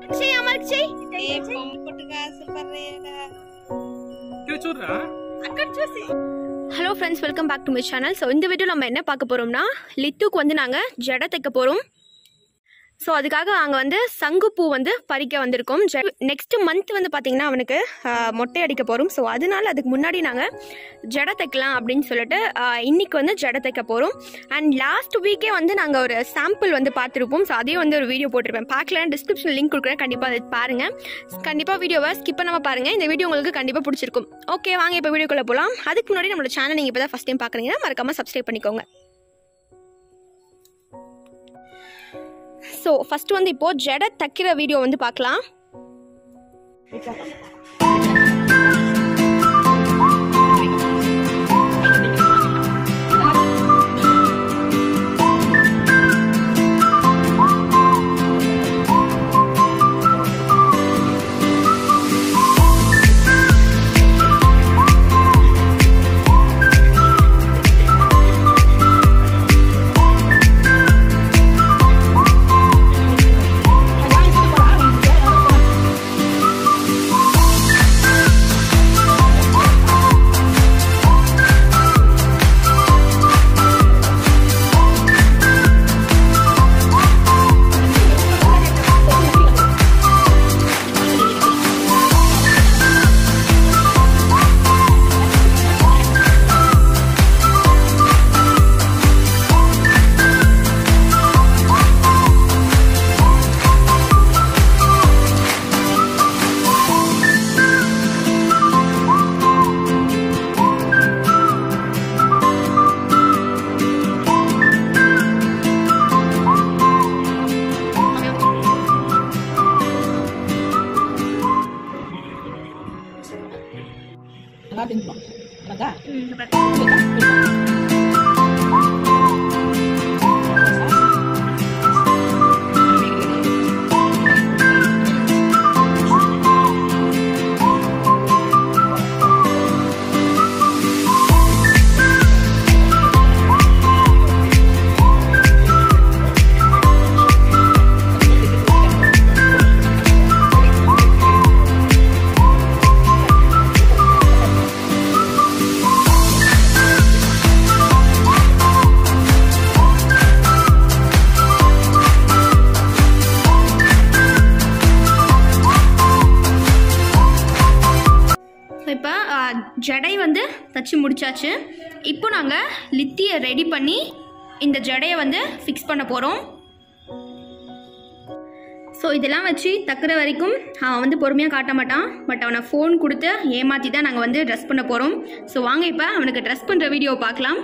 அக்ஷய் அம்மா அக்ஷய் ఏ పంపుట్టుగా ఆశపడలేదా ఇక్కడ చూడరా அக்கா చూసి hello friends welcome back to my channel so இந்த வீடியோ நம்ம என்ன பார்க்க போகிறோம்னா லித்துக்கு வந்து நாங்கள் ஜடை தைக்க போகிறோம் ஸோ அதுக்காக அங்கே வந்து சங்குப்பூ வந்து பறிக்க வந்திருக்கோம் நெக்ஸ்ட் மந்த் வந்து பார்த்திங்கன்னா அவனுக்கு ஆஹ், மொட்டை அடிக்க போகிறோம் ஸோ அதனால அதுக்கு முன்னாடி நாங்கள் ஜடை தைக்கலாம் அப்படின்னு சொல்லிட்டு ஆஹ், இன்னைக்கு வந்து ஜடை தைக்க போகிறோம் அண்ட் லாஸ்ட் வீக்கே வந்து நாங்கள் ஒரு சாம்பிள் வந்து பார்த்துருப்போம் ஸோ அதையும் வந்து ஒரு வீடியோ போட்டிருப்பேன் பார்க்கலாம் டிஸ்கிரிப்ஷன் லிங்க் கொடுக்குறேன் கண்டிப்பாக அதை பாருங்கள் கண்டிப்பாக வீடியோவை ஸ்கிப் பண்ணாமல் பாருங்கள் இந்த வீடியோ உங்களுக்கு கண்டிப்பாக பிடிச்சிருக்கும் ஓகே வாங்க இப்போ வீடியோக்குள்ளே போகலாம் அதுக்கு முன்னாடி நம்மளோட சேனல் நீங்கள் இப்போ தான் ஃபஸ்ட் டைம் பார்க்குறீங்கன்னா மறக்காமல் சப்ஸ்கிரைப் பண்ணிக்கோங்க ஸோ ஃபஸ்ட்டு வந்து இப்போது ஜடை தைக்கிற வீடியோ வந்து பார்க்கலாம் ஸோ இப்போ ஜடை வந்து தச்சு முடிச்சாச்சு இப்போ நாங்கள் லித்தியை ரெடி பண்ணி இந்த ஜடையை வந்து ஃபிக்ஸ் பண்ண போகிறோம் ஸோ இதெல்லாம் வச்சு தக்குற வரைக்கும் அவன் வந்து பொறுமையாக காட்ட மாட்டான் பட் அவனை ஃபோன் கொடுத்து ஏமாற்றி தான் நாங்கள் வந்து ட்ரெஸ் பண்ண போகிறோம் ஸோ வாங்க இப்போ அவனுக்கு ட்ரெஸ் பண்ணுற வீடியோவை பார்க்கலாம்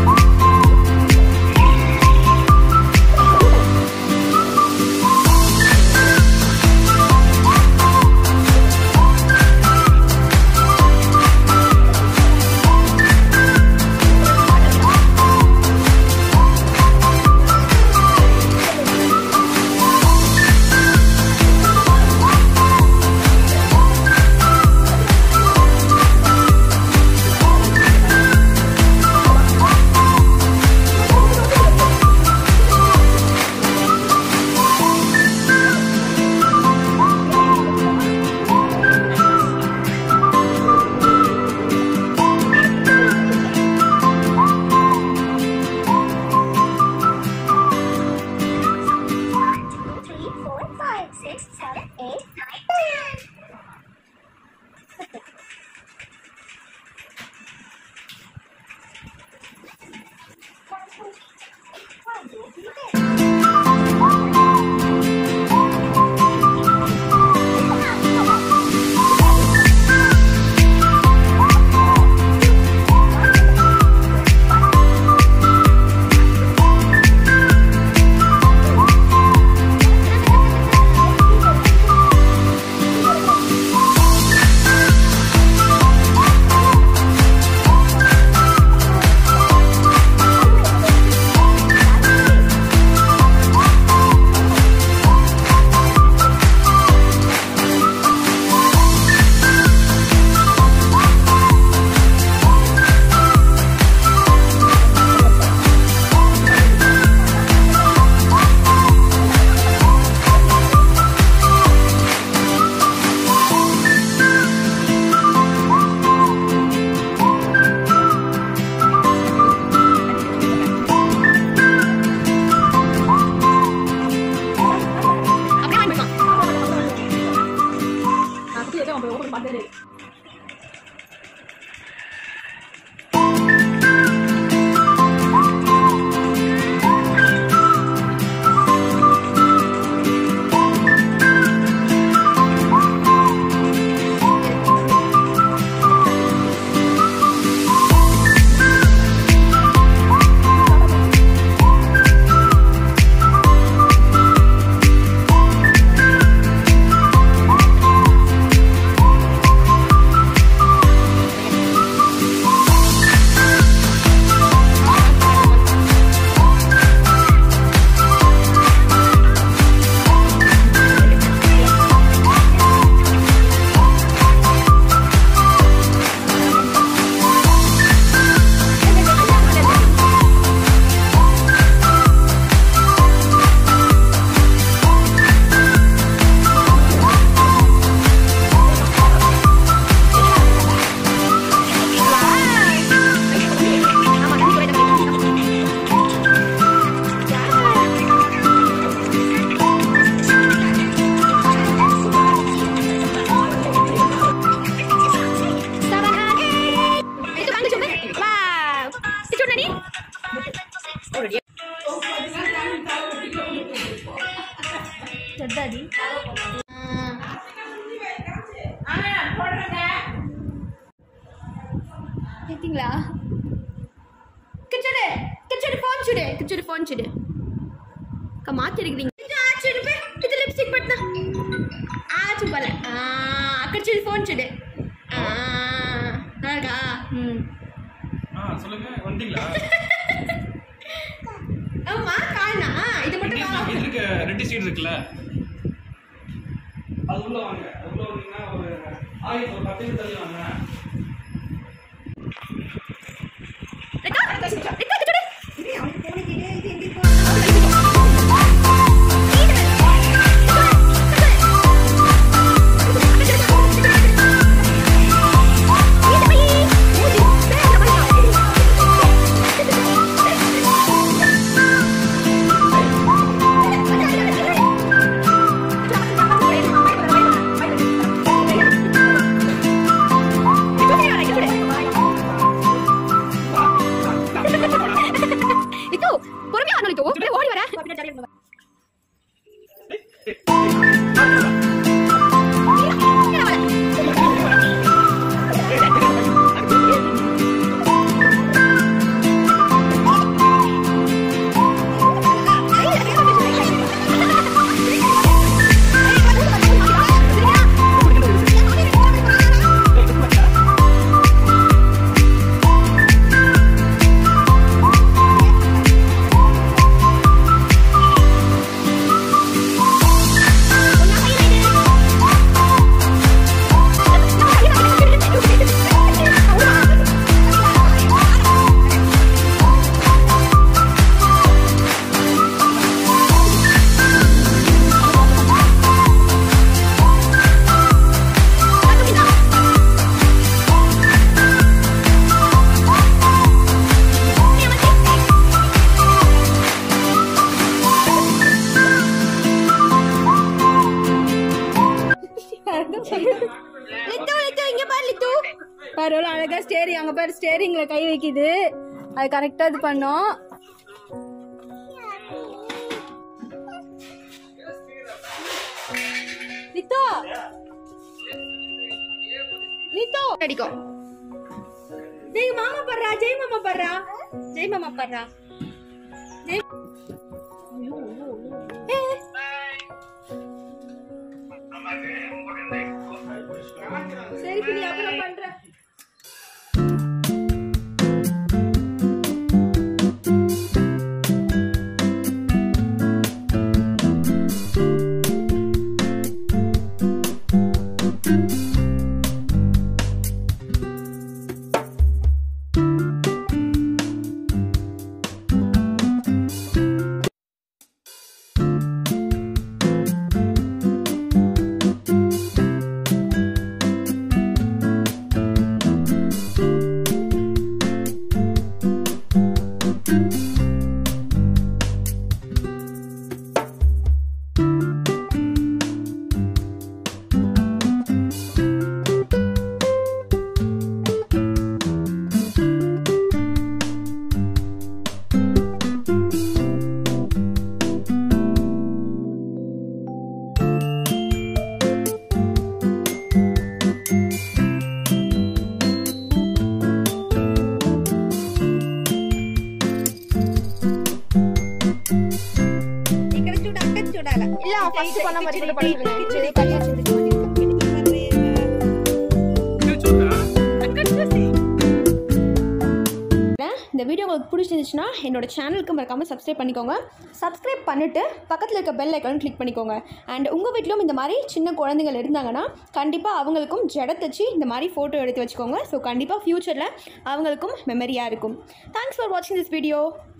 Thank పెద్దది கேட்டிங்களா கிச்சடு கிச்சடு ஃபோன் சுடு கிச்சடு ஃபோன் சுடு அக்கா மாத்தி இருக்கிறீங்க சுடு போய் இது லிப்ஸ்டிக் பட்டினா ஆ சுப்பல ஆ அக்கா சுடு ஃபோன் சுடு ஆ நல்லா இருக்கா ம் ஆ சொல்லுங்க வந்தீங்களா ஆமா காணா இது மட்டும் இது தான் இருக்க ரெண்டு சீட் இருக்குல்ல அது உள்ள வாங்க அது உள்ள வந்தீங்கன்னா ஒரு ஆயிரத்தி ஒரு பத்து நிமிஷம் தள்ளி வாங்க ரெக்கா ரெக்கா கிச்சடு இது பொறுமையா வரணும் இது அப்படியே ஓடி வர லித்து லித்து இங்க பாரு லித்து பாரு எவ்வளவு அழகா ஸ்டேரிங் அங்க பாரு ஸ்டேரிங்ல கை வைக்குது அது கரெக்டா இது பண்ணோம் லித்து லித்து அடிக்கும் ஜெய் மாமா பர்றா ஜெய் மாமா பர்றா ஜெய் மாமா பர்றா ஜெய் ஏ. சரி பிடி அப்புறம் பண்றேன் ఇక్కడ చూడు అక్కడ చూడాల இல்ல ஃபர்ஸ்ட் பண்ண மாதிரி கூட பண்ணிடுங்க சரி கட்டி வச்சிருந்துச்சு இந்த வீடியோ உங்களுக்கு பிடிச்சிருந்துச்சுன்னா என்னோட சேனலுக்கு மறக்காமல் சப்ஸ்கிரைப் பண்ணிக்கோங்க சப்ஸ்கிரைப் பண்ணிவிட்டு பக்கத்தில் இருக்க பெல் ஐக்கானும் கிளிக் பண்ணிக்கோங்க அண்ட் உங்கள் வீட்லையும் இந்த மாதிரி சின்ன குழந்தைகள் இருந்தாங்கன்னா கண்டிப்பாக அவங்களுக்கும் ஜட தச்சு இந்த மாதிரி ஃபோட்டோ எடுத்து வச்சுக்கோங்க ஸோ கண்டிப்பாக ஃப்யூச்சரில் அவங்களுக்கும் மெமரியாக இருக்கும் தேங்க்ஸ் ஃபார் வாட்சிங் திஸ் வீடியோ